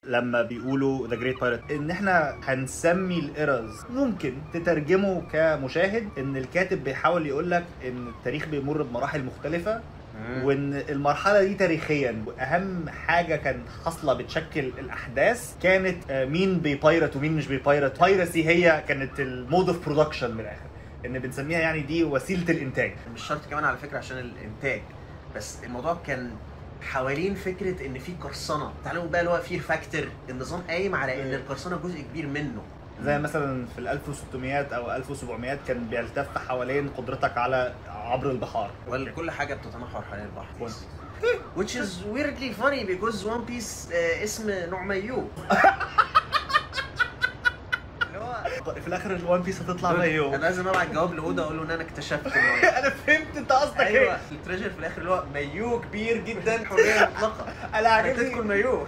لما بيقولوا ذا جريت بايرت ان احنا هنسمي الايرز ممكن تترجمه كمشاهد ان الكاتب بيحاول يقول لك ان التاريخ بيمر بمراحل مختلفه وان المرحله دي تاريخيا واهم حاجه كانت حاصله بتشكل الاحداث كانت آه، مين بيبايرت ومين مش بيبايرت بايرسي هي كانت المود اوف برودكشن من الاخر ان بنسميها يعني دي وسيله الانتاج مش شرط كمان على فكره عشان الانتاج بس الموضوع كان حوالين فكره ان في قرصنه تعالوا بقى اللي هو فير فاكتور النظام قايم على ان القرصنه جزء كبير منه زي مثلا في ال 1600 او 1700 كان بيلتف حوالين قدرتك على عبر البحار وكل حاجه بتتمحور حوالين البحر One which is weirdly funny because One Piece آه، اسم نوع مايو اللي هو في الاخر الوان بيس هتطلع مايو انا لازم ابعت جواب لهدى اقول له ان انا اكتشفت المايو انا فهمت انت قصدك ايوه ايه التريجر في الاخر اللي هو مايو كبير جدا حريه مطلقه انا عاجبني هتدخل مايو